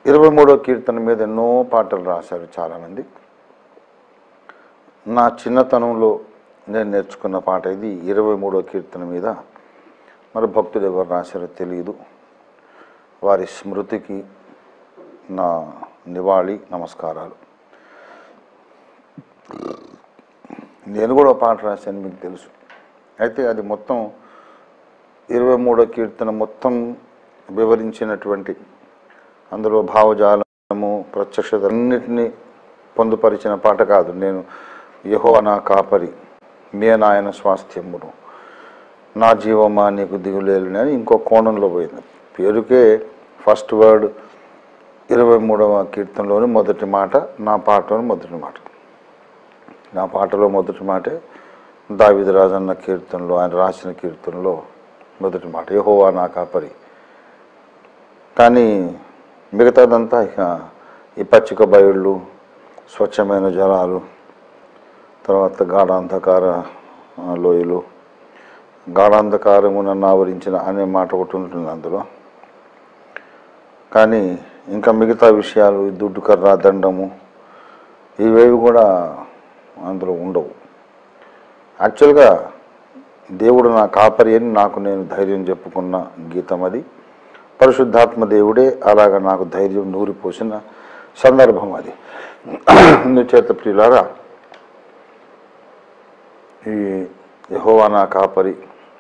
ఇరవై మూడో కీర్తన మీద ఎన్నో పాటలు రాశారు చాలామంది నా చిన్నతనంలో నేను నేర్చుకున్న పాట ఇది ఇరవై మూడో కీర్తన మీద మరి భక్తులు ఎవరు రాశారో తెలియదు వారి స్మృతికి నా నివాళి నమస్కారాలు నేను కూడా ఒక పాట రాశాను మీకు తెలుసు అయితే అది మొత్తం ఇరవై మూడో కీర్తన మొత్తం వివరించినటువంటి అందులో భావజాలము ప్రత్యక్షత అన్నిటినీ పొందుపరిచిన పాట కాదు నేను యహో నా కాపరి నేను ఆయన స్వాస్థ్యమును నా జీవమా నీకు దిగులేని అని ఇంకో కోణంలో పోయింది పేరుకే ఫస్ట్ వర్డ్ ఇరవై మూడవ కీర్తనలోని మొదటి మాట నా పాటలోని మొదటి మాట నా పాటలో మొదటి మాటే దావిది రాజన్న కీర్తనలో ఆయన రాసిన కీర్తనలో మొదటి మాట యహోవా నా కాపరి కానీ మిగతాదంతా ఇక ఈ పచ్చిక బయళ్ళు స్వచ్ఛమైన జలాలు తర్వాత గాఢాంధకార ఆ, లోయలు గాఢాంధకారము నన్ను ఆవరించిన అనే మాట ఒకటి ఉంటుంది అందులో కానీ ఇంకా మిగతా విషయాలు ఈ దుడ్డు కర్ర దండము ఇవేవి కూడా అందులో ఉండవు యాక్చువల్గా దేవుడు నా కాపరి అని నాకు నేను ధైర్యం చెప్పుకున్న గీతం అది పరిశుద్ధాత్మ దేవుడే అలాగ నాకు ధైర్యం నూరిపోసిన సందర్భం అది నిచేత ప్రియులారా ఈ యహోవా నా కాపరి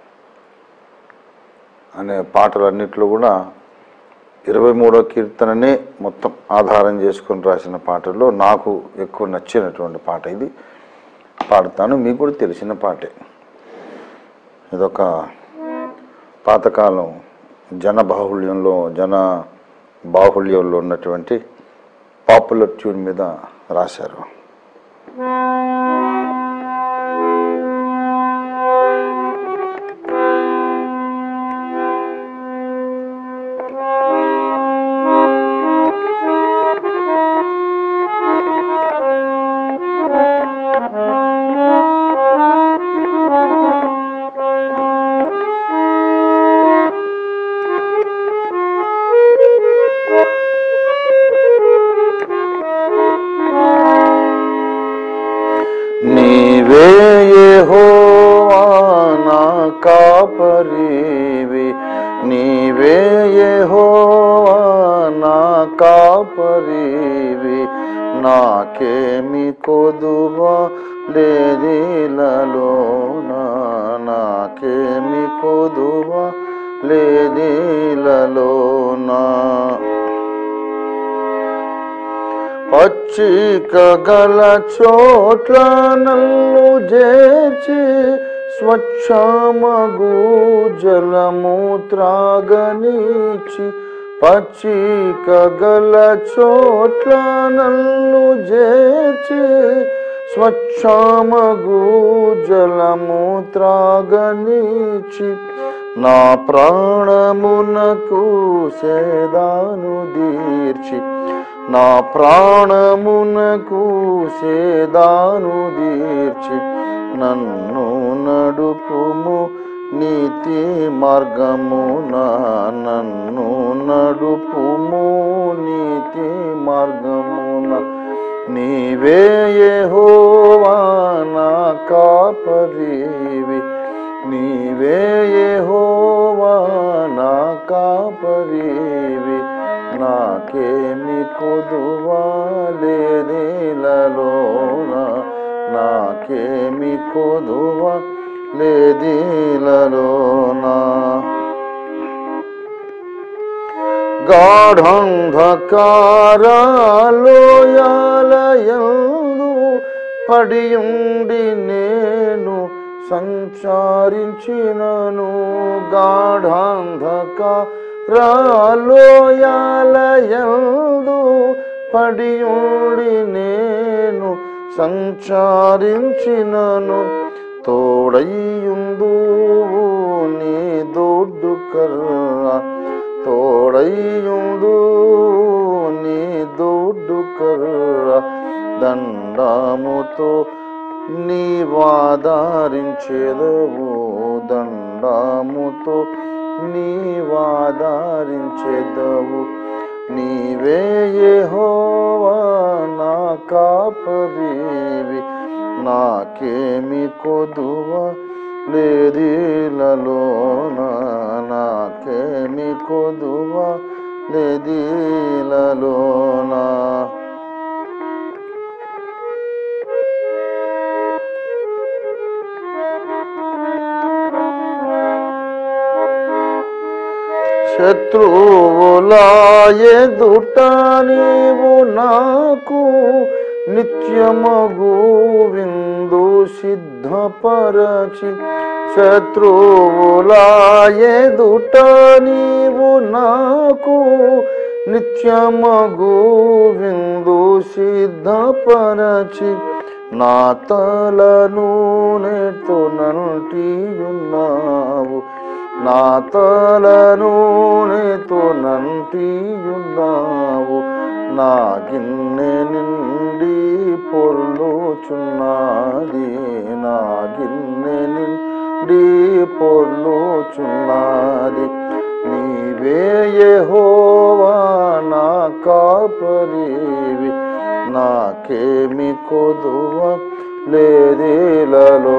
అనే పాటలన్నిట్లో కూడా ఇరవై మూడో కీర్తననే మొత్తం ఆధారం చేసుకొని రాసిన పాటల్లో నాకు ఎక్కువ నచ్చినటువంటి పాట ఇది పాడతాను మీకు కూడా తెలిసిన పాటే ఇదొక పాతకాలం జన బాహుళ్యంలో జన బాహుళ్యంలో ఉన్నటువంటి పాపులర్ ట్యూన్ మీద రాశారు నీవే యెహోవా నా కాపరివి నీవే యెహోవా నా కాపరివి నాకేమి కొదువా లేదిలలో నాకేమి కొదువా లేదిలలోనా పచ్చిక గల చోట్ల నల్లు చేర్చి స్వచ్ఛమగు జలము త్రాగనిచి పచ్చిక గల చోట్ల నల్లు చేర్చి స్వచ్ఛమగు జలము త్రాగనిచి నా ప్రాణమునకు సేదాను దీర్చి నా ప్రాణమునకు సేదాను దీర్చి నన్ను నడుపుము నీతి మార్గమున నన్ను నడుపుము నీతి మార్గమున నీవే యెహోవా నా కాపరివి నీవే యెహోవా నా కాపరివి నాకేమి కొదువాలేదిలలోన నాకేమి కొదువా లేదిలలోన గాఢంధకారాలోయాలయందు పడియుండి నేను సంచారించినను గాఢాంధకారాలోయాలయందు పడియుండి నేను సంచారించినను తోడయ్యుందు నీ దొడ్డు కర్ర తోడయ్యుందు నీ దొడ్డు కర్ర దండముతో నీవాదారించేదవు దండముతో నీవాదారించేదవు నీవే యెహోవా నా కాపరివి నాకేమి కొదువ లేదీలలోన నాకేమి కొదువ లేదీలలోనా శత్రువుల ఎదుట నీవు నాకు నిత్యమగు విందు సిద్ధపరచి శత్రువుల ఎదుట నీవు నాకు నిత్యమగు విందు సిద్ధపరచి నా తలను నేతో నంటియున్నావు నా తలను నేతో నంటియున్నావు నా గిన్నె నిండి పొర్లుచున్నది నా గిన్నె నిండి పొర్లుచున్నది నీవే యెహోవా నా కాపరివి నాకేమి కొదువ లేదేలలో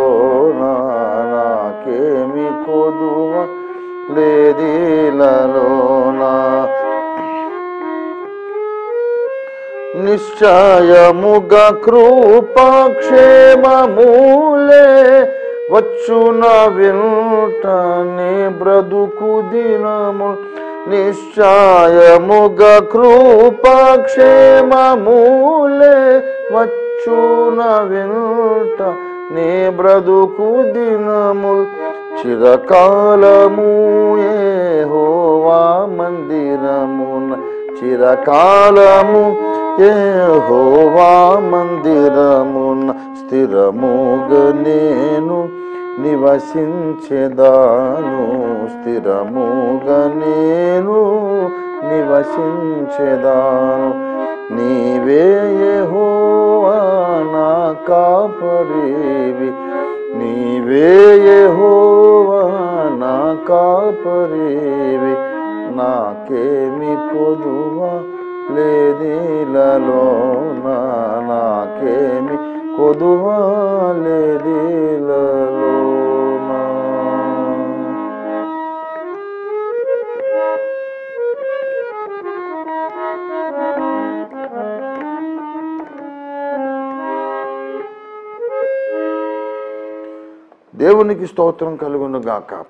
నాకేమి కొదువ లేదేలలోనా నిశ్చయముగా కృపాక్షేమమూలే వచ్చున వెంటనే బ్రతుకు దినము నిశ్చయముగా కృపాక్షేమమూలే వచ్చున వెంట నే బ్రతుకు దినము చిరకాలము యెహోవా మందిరమున చిరకాలము యెహోవా మందిరమున స్థిరముగా నేను నివసించెదాను స్థిరముగా నేను నివసించెదాను నీవే యెహోవా నా కాపరివి నీవే యెహోవా నా కాపరివి నాకేమి కొదువ లేదిలలో నాకేమి కొదువ లేదిలలో దేవునికి స్తోత్రం కలుగును గాక